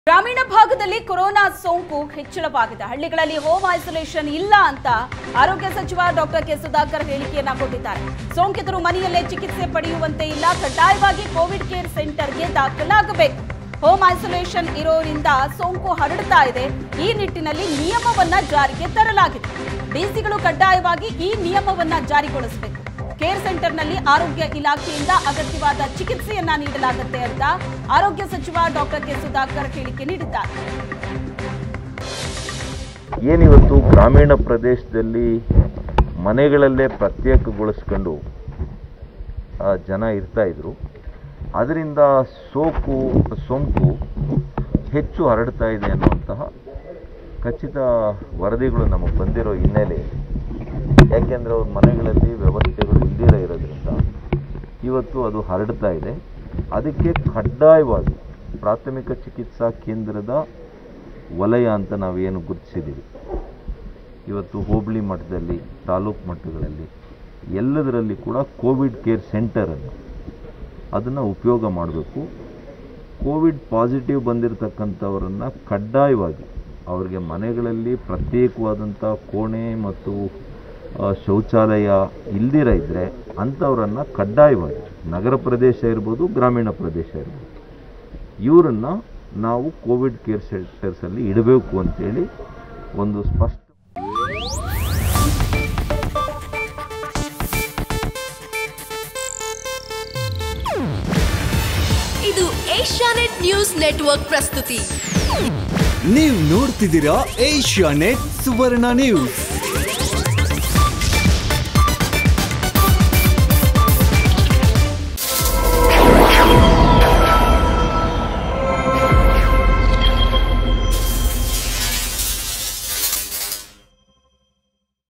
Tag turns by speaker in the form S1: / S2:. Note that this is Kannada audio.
S1: ಗ್ರಾಮೀಣ ಭಾಗದಲ್ಲಿ ಕೊರೋನಾ ಸೋಂಕು ಹೆಚ್ಚಳವಾಗಿದೆ ಹಳ್ಳಿಗಳಲ್ಲಿ ಹೋಮ್ ಐಸೋಲೇಷನ್ ಇಲ್ಲ ಅಂತ ಆರೋಗ್ಯ ಸಚಿವ ಡಾಕ್ಟರ್ ಕೆ ಸುಧಾಕರ್ ಹೇಳಿಕೆಯನ್ನ ಕೊಟ್ಟಿದ್ದಾರೆ ಸೋಂಕಿತರು ಮನೆಯಲ್ಲೇ ಚಿಕಿತ್ಸೆ ಪಡೆಯುವಂತೆ ಇಲ್ಲ ಕಡ್ಡಾಯವಾಗಿ ಕೋವಿಡ್ ಕೇರ್ ಸೆಂಟರ್ಗೆ ದಾಖಲಾಗಬೇಕು ಹೋಮ್ ಐಸೋಲೇಷನ್ ಇರೋರಿಂದ ಸೋಂಕು ಹರಡ್ತಾ ಇದೆ ಈ ನಿಟ್ಟಿನಲ್ಲಿ ನಿಯಮವನ್ನ ಜಾರಿಗೆ ತರಲಾಗಿದೆ ಡಿಸಿಗಳು ಕಡ್ಡಾಯವಾಗಿ ಈ ನಿಯಮವನ್ನ ಜಾರಿಗೊಳಿಸಬೇಕು ಕೇರ್ ಸೆಂಟರ್ನಲ್ಲಿ ಆರೋಗ್ಯ ಇಲಾಖೆಯಿಂದ ಅಗತ್ಯವಾದ ಚಿಕಿತ್ಸೆಯನ್ನ ನೀಡಲಾಗುತ್ತೆ ಅಂತ ಆರೋಗ್ಯ ಸಚಿವ ಡಾಕ್ಟರ್ ಕೆ ಸುಧಾಕರ್ ಹೇಳಿಕೆ ನೀಡಿದ್ದಾರೆ
S2: ಏನಿವತ್ತು ಗ್ರಾಮೀಣ ಪ್ರದೇಶದಲ್ಲಿ ಮನೆಗಳಲ್ಲೇ ಪ್ರತ್ಯೇಕಗೊಳಿಸ್ಕೊಂಡು ಆ, ಜನ ಇರ್ತಾ ಇದ್ರು ಅದರಿಂದ ಸೋಕು ಸೋಂಕು ಹೆಚ್ಚು ಹರಡ್ತಾ ಇದೆ ಅನ್ನುವಂತಹ ಖಚಿತ ವರದಿಗಳು ನಮಗೆ ಬಂದಿರೋ ಹಿನ್ನೆಲೆಯಲ್ಲಿ ಯಾಕೆಂದರೆ ಅವ್ರ ಮನೆಗಳಲ್ಲಿ ವ್ಯವಸ್ಥೆಗಳು ಇಲ್ದಿರ ಇರೋದ್ರಿಂದ ಇವತ್ತು ಅದು ಹರಡ್ತಾ ಇದೆ ಅದಕ್ಕೆ ಕಡ್ಡಾಯವಾಗಿ ಪ್ರಾಥಮಿಕ ಚಿಕಿತ್ಸಾ ಕೇಂದ್ರದ ವಲಯ ಅಂತ ನಾವೇನು ಗುರುತಿಸಿದ್ದೀವಿ ಇವತ್ತು ಹೋಬಳಿ ಮಟ್ಟದಲ್ಲಿ ತಾಲೂಕು ಮಟ್ಟಗಳಲ್ಲಿ ಎಲ್ಲದರಲ್ಲಿ ಕೂಡ ಕೋವಿಡ್ ಕೇರ್ ಸೆಂಟರನ್ನು ಅದನ್ನು ಉಪಯೋಗ ಮಾಡಬೇಕು ಕೋವಿಡ್ ಪಾಸಿಟಿವ್ ಬಂದಿರತಕ್ಕಂಥವರನ್ನು ಕಡ್ಡಾಯವಾಗಿ ಅವರಿಗೆ ಮನೆಗಳಲ್ಲಿ ಪ್ರತ್ಯೇಕವಾದಂಥ ಕೋಣೆ ಮತ್ತು ಆ, ಶೌಚಾಲಯ ಇಲ್ದಿರ ಇದ್ದರೆ ಅಂಥವರನ್ನು ಕಡ್ಡಾಯವಾಗಿ ನಗರ ಪ್ರದೇಶ ಇರ್ಬೋದು ಗ್ರಾಮೀಣ ಪ್ರದೇಶ ಇರ್ಬೋದು ಇವರನ್ನು ನಾವು ಕೋವಿಡ್ ಕೇರ್ ಸೆಂಟರ್ಸಲ್ಲಿ ಇಡಬೇಕು ಅಂತೇಳಿ ಒಂದು ಸ್ಪಷ್ಟ
S3: ಇದು ಏಷ್ಯಾನೆಟ್ ನ್ಯೂಸ್ ನೆಟ್ವರ್ಕ್ ಪ್ರಸ್ತುತಿ
S4: ನೀವು ನೋಡ್ತಿದ್ದೀರಾ ಏಷ್ಯಾ ನೆಟ್ ಸುವರ್ಣ ನ್ಯೂಸ್